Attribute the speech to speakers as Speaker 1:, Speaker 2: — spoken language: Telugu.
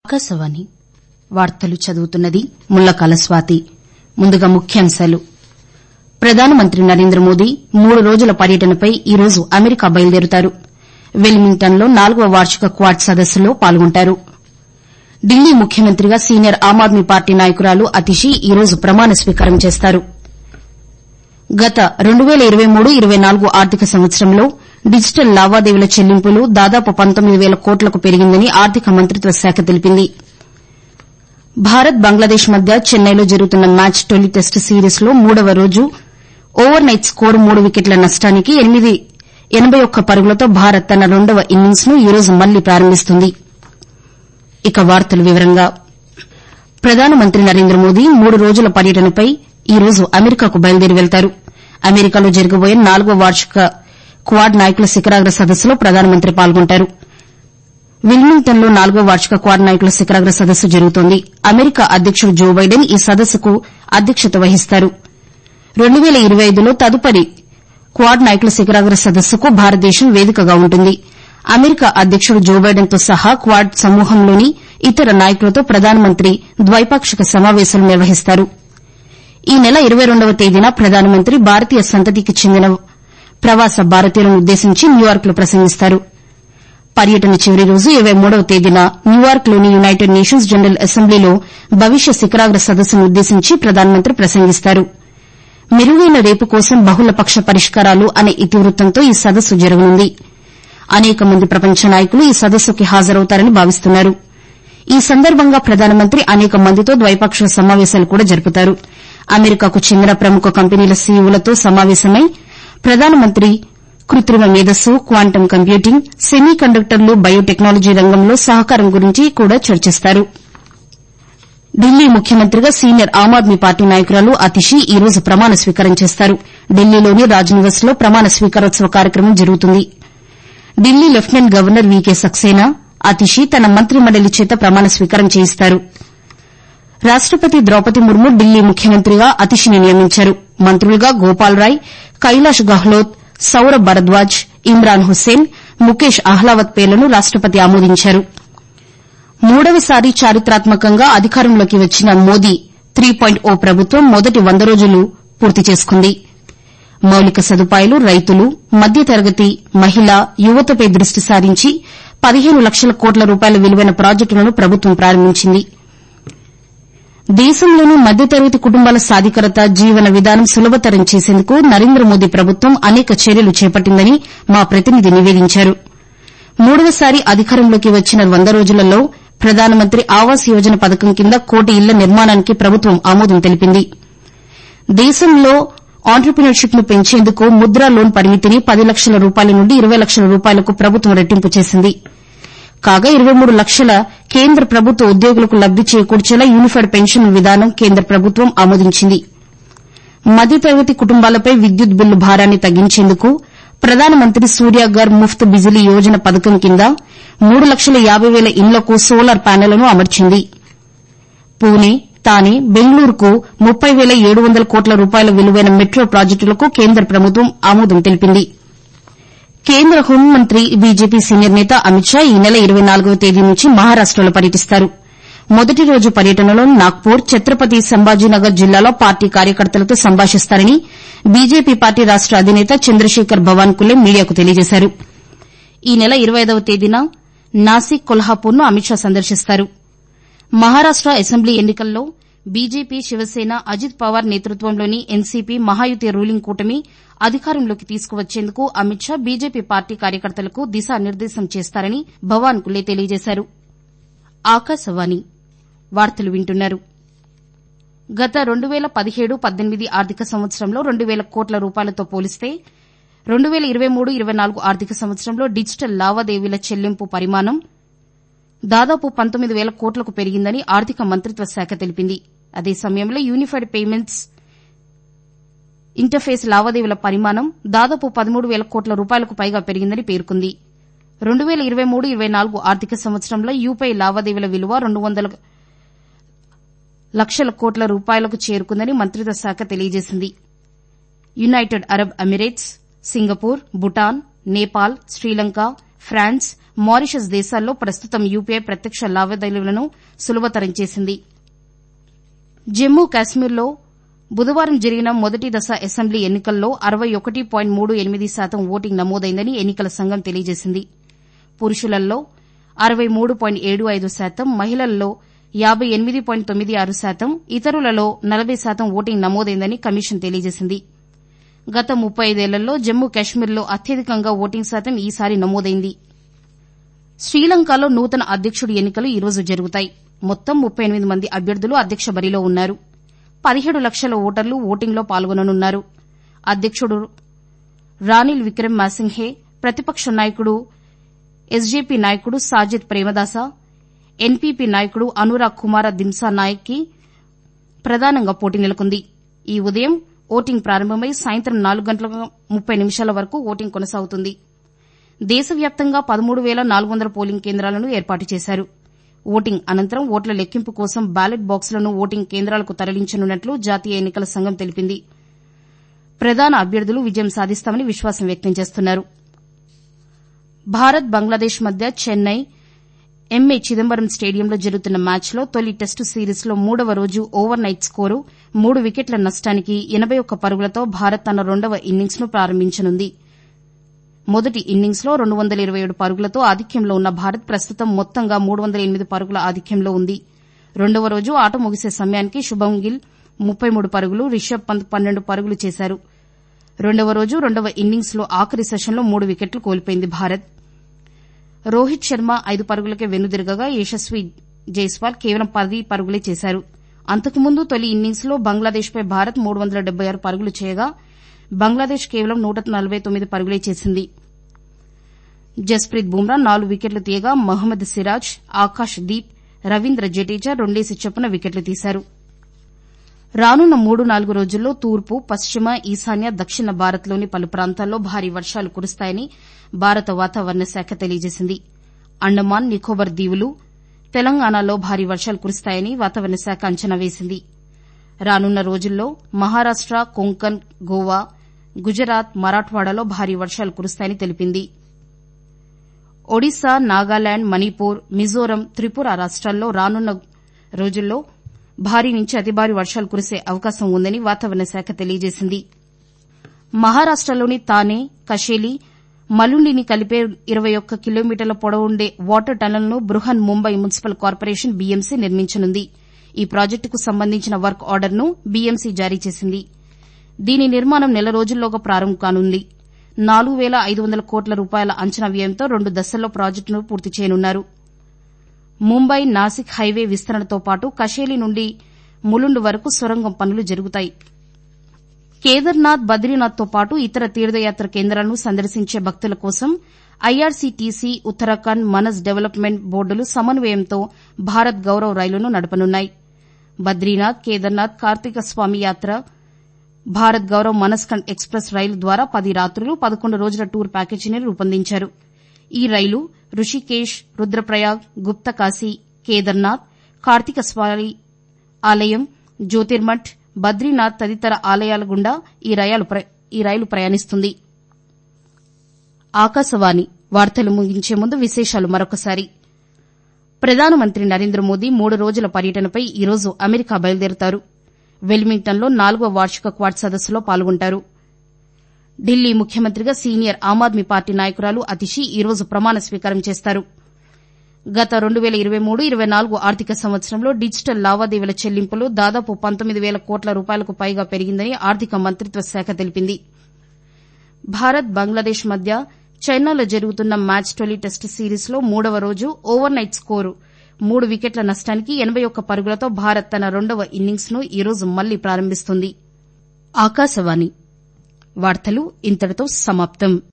Speaker 1: ఆకాశవాణి వార్తలు చదువుతున్నది ముల్లకాల స్వాతి ముందుగా ముఖ్యాంశాలు ప్రధానమంత్రి నరేంద్ర మోదీ మూడు రోజుల పర్యటనపై ఈ రోజు అమెరికా బయలుదేరుతారు వెలింగ్టన్లో నాలుగవ వార్షిక క్వాడ్ సదస్సులో పాల్గొంటారు ఢిల్లీ ముఖ్యమంత్రిగా సీనియర్ ఆమ్ ఆద్మీ పార్టీ నాయకురాలు అతిషి ఈ రోజు ప్రమాణ స్వీకారం చేస్తారు గత రెండు పేల ఇరవై మూడు ఇరవై నాలుగు ఆర్థిక సంవత్సరంలో డిజిటల్ లావాదేవీల చెల్లింపులు దాదాపు పంతొమ్మిది పేల కోట్లకు పెరిగిందని ఆర్థిక మంత్రిత్వ శాఖ తెలిపింది భారత్ బంగ్లాదేశ్ మధ్య చెన్నైలో జరుగుతున్న మ్యాచ్ తొలి టెస్టు సిరీస్లో మూడవ రోజు ఓవర్ నైట్ స్కోరు మూడు వికెట్ల నష్టానికి ఎనబై ఒక్క పరుగులతో భారత్ తన రెండవ ఇన్నింగ్స్ ను ఈ రోజు మళ్లీ ప్రారంభిస్తుంది ప్రధానమంత్రి నరేంద్ర మోదీ మూడు రోజుల పర్యటనపై ఈ రోజు అమెరికాకు బయలుదేరి వెళ్తారు అమెరికాలో జరగబోయే నాలుగవ వార్షిక క్వాడ్ నాయకుల శిఖరాగ్ర సదస్సులో ప్రధానమంత్రి పాల్గొంటారు విల్మింగ్టన్లో నాలుగవ వార్షిక క్వాడ్ నాయకుల శిఖరాగ్ర సదస్సు జరుగుతోంది అమెరికా అధ్యకుడు జో బైడెన్ ఈ సదస్సుకు అధ్యక్షత వహిస్తారు రెండు పేల ఇరవై ఐదులో తదుపరి క్వాడ్ నాయకుల శిఖరాగ్ర సదస్సుకు భారతదేశం వేదికగా ఉంటుంది అమెరికా అధ్యకుడు జో బైడెన్ తో సహా క్వాడ్ సమూహంలోని ఇతర నాయకులతో ప్రధానమంత్రి ద్వైపాక్షిక సమావేశాలు నిర్వహిస్తారు ఈ నెల ఇరవై రెండవ తేదీన ప్రధానమంత్రి భారతీయ సంతతికి చెందిన ప్రవాస భారతీయులను ఉద్దేశించి న్యూయార్క్ లో ప్రసంగిస్తారు పర్యటన చివరి రోజు ఇరవై మూడవ తేదీన న్యూయార్క్లోని యునైటెడ్ నేషన్స్ జనరల్ అసెంబ్లీలో భవిష్య శిఖరాగ్ర సదస్సును ఉద్దేశించి ప్రధానమంత్రి ప్రసంగిస్తారు మెరుగైన రేపు కోసం బహుళపక్ష పరిష్కారాలు అనే ఇతివృత్తంతో ఈ సదస్సు జరగనుంది అనేక మంది ప్రపంచ నాయకులు ఈ సదస్సుకి హాజరవుతారని భావిస్తున్నారు ఈ సందర్భంగా ప్రధానమంత్రి అనేక మందితో ద్వైపాక్షిక సమావేశాలు కూడా జరుపుతారు అమెరికాకు చెందిన ప్రముఖ కంపెనీల సీఈఓలతో సమావేశమై ప్రధానమంత్రి కృత్రిమ మేధస్సు క్వాంటం కంప్యూటింగ్ సెమీ కండక్టర్లు బయోటెక్నాలజీ రంగంలో సహకారం గురించి కూడా చర్చిస్తారు ఢిల్లీ ముఖ్యమంత్రిగా సీనియర్ ఆమ్ ఆద్మీ పార్టీ నాయకురాలు అతిషి ఈ రోజు ప్రమాణ స్వీకారం చేస్తారు ఢిల్లీలోని రాజ్ నివాస్ లో ప్రమాణ స్వీకారోత్సవ కార్యక్రమం జరుగుతుంది Delhi lieutenant governor V K Saxena Atishi తన మంత్రి మండలి చేత ప్రమాణ స్వీకారం చేయిస్తారు రాష్టపతి ద్రౌపది ముర్ము ఢిల్లీ ముఖ్యమంత్రిగా అతిషిని నియమించారు మంత్రులుగా గోపాల్ రాయ్ కైలాష్ గెహ్లోట్ సౌరభ్ భరద్వాజ్ ఇమ్రాన్ హుస్సేన్ ముఖేష్ అహ్లావత్ పేర్లను రాష్టపతి ఆమోదించారు మూడవసారి చారిత్రాత్మకంగా అధికారంలోకి వచ్చిన మోదీ త్రీ పాయింట్ ఓ ప్రభుత్వం మొదటి వంద రోజులు పూర్తి చేసుకుంది మౌలిక సదుపాయాలు రైతులు మధ్యతరగతి మహిళ యువతపై దృష్టి సారించి పదిహేను లక్షల కోట్ల రూపాయల విలువైన ప్రాజెక్టులను ప్రభుత్వం ప్రారంభించింది దేశంలోని మధ్యతరగతి కుటుంబాల సాధికారత జీవన విధానం సులభతరం చేసేందుకు నరేంద్ర మోదీ ప్రభుత్వం అనేక చర్యలు చేపట్టిందని మా ప్రతినిధి నివేదించారు మూడవసారి అధికారంలోకి వచ్చిన వంద రోజులలో ప్రధానమంత్రి ఆవాస్ యోజన పథకం కింద కోటి ఇళ్ల నిర్మాణానికి ప్రభుత్వం ఆమోదం తెలిపింది దేశంలో ఆంట్రప్రినర్షిప్ ను పెంచేందుకు ముద్రా లోన్ పరిమితిని పది లక్షల రూపాయల నుండి ఇరవై లక్షల రూపాయలకు ప్రభుత్వం రెట్టింపు చేసింది కాగా ఇరవై మూడు లక్షల కేంద్ర ప్రభుత్వ ఉద్యోగులకు లబ్ది చేకూర్చేలా యూనిఫైడ్ పెన్షన్ విధానం కేంద్ర ప్రభుత్వం ఆమోదించింది మధ్యతరగతి కుటుంబాలపై విద్యుత్ బిల్లు భారాన్ని తగ్గించేందుకు ప్రధానమంత్రి సూర్యఘర్ ముఫ్త్ బిజిలీ యోజన పథకం కింద మూడు లక్షల యాబై పేల ఇండ్లకు సోలార్ ప్యానెళ్లను అమర్చింది పూణె తానే బెంగళూరుకు ముప్పై పేల ఏడు వందల కోట్ల రూపాయల విలువైన మెట్రో ప్రాజెక్టులకు కేంద్ర ప్రభుత్వం ఆమోదం తెలిపింది కేంద్ర హోంమంత్రి బీజేపీ సీనియర్ నేత అమిత్ షా ఈ నెల ఇరవై నాలుగవ తేదీ నుంచి మహారాష్టలో పర్యటిస్తారు మొదటి రోజు పర్యటనలో నాగ్పూర్ ఛత్రపతి సంభాజీనగర్ జిల్లాలో పార్టీ కార్యకర్తలతో సంభాషిస్తారని బీజేపీ పార్టీ రాష్ట అధినేత చంద్రశేఖర్ భవాన్కులే మీడియాకు తెలియజేశారు ఈ నెల ఇరవై ఐదవ తేదీన నాసిక్ కొల్హాపూర్ను అమిత్ షా సందర్శిస్తారు మహారాష్ట అసెంబ్లీ ఎన్నికల్లో బీజేపీ శివసేన అజిత్ పవార్ నేతృత్వంలోని ఎన్సీపీ మహాయుతి రూలింగ్ కూటమి అధికారంలోకి తీసుకువచ్చేందుకు అమిత్ షా బీజేపీ పార్టీ కార్యకర్తలకు దిశానిర్దేశం చేస్తారని భవాన్కులే తెలియజేశారు గత రెండు పేల పదిహేడు పద్దెనిమిది ఆర్థిక సంవత్సరంలో రెండు పేల కోట్ల రూపాయలతో పోలిస్తే రెండు పేల ఇరవై మూడు ఇరవై నాలుగు ఆర్థిక సంవత్సరంలో డిజిటల్ లావాదేవీల చెల్లింపు పరిమాణం దాదాపు పంతొమ్మిది పేల కోట్లకు పెరిగిందని ఆర్థిక మంత్రిత్వ శాఖ తెలిపింది అదే సమయంలో యూనిఫైడ్ పేమెంట్స్ ఇంటర్ఫేస్ లావాదేవీల పరిమాణం దాదాపు పదమూడు పేల కోట్ల రూపాయలకు పైగా పెరిగిందని పేర్కొంది రెండు పేల ఇరవై మూడు ఇరవై నాలుగు ఆర్థిక సంవత్సరంలో యూపీఐ లావాదేవీల విలువ రెండు వందల లక్షల కోట్ల రూపాయలకు చేరుకుందని మంత్రిత్వ శాఖ తెలియజేసింది United Arab Emirates Singapore Bhutan Nepal Sri Lanka France Mauritius దేశాల్లో ప్రస్తుతం యూపీఐ ప్రత్యక్ష లావాదేవీలను సులభతరం చేసింది జమ్మూ కాశ్మీర్లో బుధవారం జరిగిన మొదటి దశ అసెంబ్లీ ఎన్నికల్లో అరవై ఒకటి పాయింట్ మూడు ఎనిమిది శాతం ఓటింగ్ నమోదైందని ఎన్నికల సంఘం తెలియజేసింది పురుషులలో అరవై మూడు పాయింట్ ఏడు ఐదు శాతం మహిళల్లో యాబై ఎనిమిది పాయింట్ తొమ్మిది ఆరు శాతం ఇతరులలో నలభై శాతం ఓటింగ్ నమోదైందని కమిషన్ తెలియజేసింది గత ముప్పై ఐదేళ్లలో జమ్మూ కాశ్మీర్లో అత్యధికంగా ఓటింగ్ శాతం ఈసారి నమోదైంది శ్రీలంకలో నూతన అధ్యక్షుడి ఎన్నికలు ఈరోజు జరుగుతాయి మొత్తం ముప్పై ఎనిమిది మంది అభ్యర్థులు అధ్యక్ష బరిలో ఉన్నారు పదిహేడు లక్షల ఓటర్లు ఓటింగ్లో పాల్గొననున్నారు అధ్యక్షుడు రానిల్ విక్రమ్ మాసింఘే ప్రతిపక్ష నాయకుడు ఎస్జేపీ నాయకుడు సాజిద్ ప్రేమదాస ఎన్పీపీ నాయకుడు అనురాగ్ కుమార దింసా నాయక్కి ప్రధానంగా పోటీ నెలకొంది ఈ ఉదయం ఓటింగ్ ప్రారంభమై సాయంత్రం నాలుగు గంటల ముప్పై నిమిషాల వరకు ఓటింగ్ కొనసాగుతుంది దేశవ్యాప్తంగా పదమూడు వేల నాలుగు వందల పోలింగ్ కేంద్రాలను ఏర్పాటు చేశారు ఓటింగ్ అనంతరం ఓట్ల లెక్కింపు కోసం బ్యాలెట్ బాక్సులను ఓటింగ్ కేంద్రాలకు తరలించనున్నట్లు జాతీయ ఎన్నికల సంఘం తెలిపింది ప్రధాన అభ్యర్థులు విజయం సాధిస్తామని విశ్వాసం వ్యక్తం చేస్తున్నారు భారత్ బంగ్లాదేశ్ మధ్య చెన్నై ఎంఏ చిదంబరం స్టేడియంలో జరుగుతున్న మ్యాచ్లో తొలి టెస్టు సిరీస్లో మూడవ రోజు ఓవర్ నైట్ స్కోరు మూడు వికెట్ల నష్టానికి ఎనబై ఒక్క పరుగులతో భారత్ తన రెండవ ఇన్నింగ్స్ ను ప్రారంభించనుంది మొదటి ఇన్నింగ్స్లో రెండు వందల ఇరవై ఏడు పరుగులతో ఆధిక్యంలో ఉన్న భారత్ ప్రస్తుతం మొత్తంగా మూడు వందల ఎనిమిది పరుగుల ఆధిక్యంలో ఉంది రెండవ రోజు ఆట ముగిసే సమయానికి శుభం గిల్ ముప్పై మూడు పరుగులు రిషబ్ పంత్ పన్నెండు పరుగులు చేశారు రెండవ రోజు రెండవ ఇన్నింగ్స్లో ఆఖరి సెషన్లో మూడు వికెట్లు కోల్పోయింది భారత్ రోహిత్ శర్మ ఐదు పరుగులకే వెనుదిరగగా యశస్వీ జైస్వాల్ కేవలం పది పరుగులే చేశారు అంతకుముందు తొలి ఇన్నింగ్స్లో బంగ్లాదేశ్పై భారత్ మూడు వందల డెబ్బై ఆరు పరుగులు చేయగా బంగ్లాదేశ్ కేవలం నూట నలభై తొమ్మిది పరుగులే చేసింది జస్ప్రీత్ బుమ్రా నాలుగు వికెట్లు తీయగా మహమ్మద్ సిరాజ్ ఆకాష్ దీప్ రవీంద్ర జడేజా రెండేసి చొప్పున వికెట్లు తీశారు రానున్న మూడు నాలుగు రోజుల్లో తూర్పు పశ్చిమ ఈశాన్య దక్షిణ భారత్లోని పలు ప్రాంతాల్లో భారీ వర్షాలు కురుస్తాయని భారత వాతావరణ శాఖ తెలియజేసింది అండమాన్ నికోబార్ దీవులు తెలంగాణలో భారీ వర్షాలు కురుస్తాయని వాతావరణ శాఖ అంచనా వేసింది రానున్న రోజుల్లో మహారాష్ట కొంకన్ గోవా గుజరాత్ మరాఠ్వాడాలో భారీ వర్షాలు కురుస్తాయని తెలిపింది ఒడిశా నాగాలాండ్ మణిపూర్ మిజోరం త్రిపుర రాష్ట్రాల్లో రానున్న రోజుల్లో భారీ నుంచి అతి భారీ వర్షాలు కురిసే అవకాశం ఉందని వాతావరణ శాఖ తెలియజేసింది మహారాష్టలోని తానే కషేలి మలుండిని కలిపే ఇరవై ఒక్క కిలోమీటర్ల పొడవుండే వాటర్ టనల్ను Brihanmumbai municipal corporation BMC నిర్మించనుంది ఈ ప్రాజెక్టుకు సంబంధించిన వర్క్ ఆర్డర్ను బీఎంసీ జారీ చేసింది దీని నిర్మాణం నెల రోజుల్లోగా ప్రారంభం కానుంది నాలుగు వేల ఐదు వందల కోట్ల రూపాయల అంచనా వ్యయంతో రెండు దశల్లో ప్రాజెక్టును పూర్తి చేయనున్నారు ముంబై నాసిక్ హైవే విస్తరణతో పాటు కషేలి నుండి ములుండ్ వరకు సొరంగం పనులు జరుగుతాయి కేదార్నాథ్ బద్రీనాథ్తో పాటు ఇతర తీర్థయాత్ర కేంద్రాలను సందర్శించే భక్తుల కోసం ఐఆర్సీటీసీ ఉత్తరాఖండ్ మనస్ డెవలప్మెంట్ బోర్డులు సమన్వయంతో భారత్ గౌరవ్ రైలును నడపనున్నాయి బద్రీనాథ్ కేదార్నాథ్ కార్తీక స్వామి యాత్ర భారత్ గౌరవ్ మనస్కండ్ ఎక్స్ప్రెస్ రైలు ద్వారా పది రాత్రులు పదకొండు రోజుల టూర్ ప్యాకేజీని రూపొందించారు ఈ రైలు రుషికేశ్ రుద్రప్రయాగ్ గుప్తకాశీ కేదార్నాథ్ కార్తీక స్వామి ఆలయం జ్యోతిర్మఠ్ బద్రీనాథ్ తదితర ఆలయాల గుండా ఈ రైలు ప్రయాణిస్తుంది ఆకాశవాణి వార్తలు ముగించే ముందు విశేషాలు మరొకసారి ప్రధానమంత్రి నరేంద్ర మోదీ మూడు రోజుల పర్యటనపై ఈరోజు అమెరికా బయలుదేరతారు వెల్మింగ్టన్లో నాలుగో వార్షిక క్వాడ్ సదస్సులో పాల్గొంటారు ఢిల్లీ ముఖ్యమంత్రిగా సీనియర్ ఆమ్ ఆద్మీ పార్టీ నాయకురాలు అతిషి ఈరోజు ప్రమాణ స్వీకారం చేస్తారు గత రెండు వేల ఇరవై మూడు ఇరవై నాలుగు ఆర్థిక సంవత్సరంలో డిజిటల్ లావాదేవీల చెల్లింపులు దాదాపు పంతొమ్మిది వేల కోట్ల రూపాయలకు పైగా పెరిగిందని ఆర్థిక మంత్రిత్వ శాఖ తెలిపింది భారత్ బంగ్లాదేశ్ మధ్య చైనాలో జరుగుతున్న మ్యాచ్ తొలి టెస్టు సిరీస్లో మూడవ రోజు ఓవర్ నైట్ స్కోరు మూడు వికెట్ల నష్టానికి ఎనబై ఒక్క పరుగులతో భారత్ తన రెండవ ఇన్నింగ్స్ ను ఈరోజు మళ్లీ ప్రారంభిస్తుంది ఆకాశవాణి వార్తలు ఇంతటితో సమాప్తం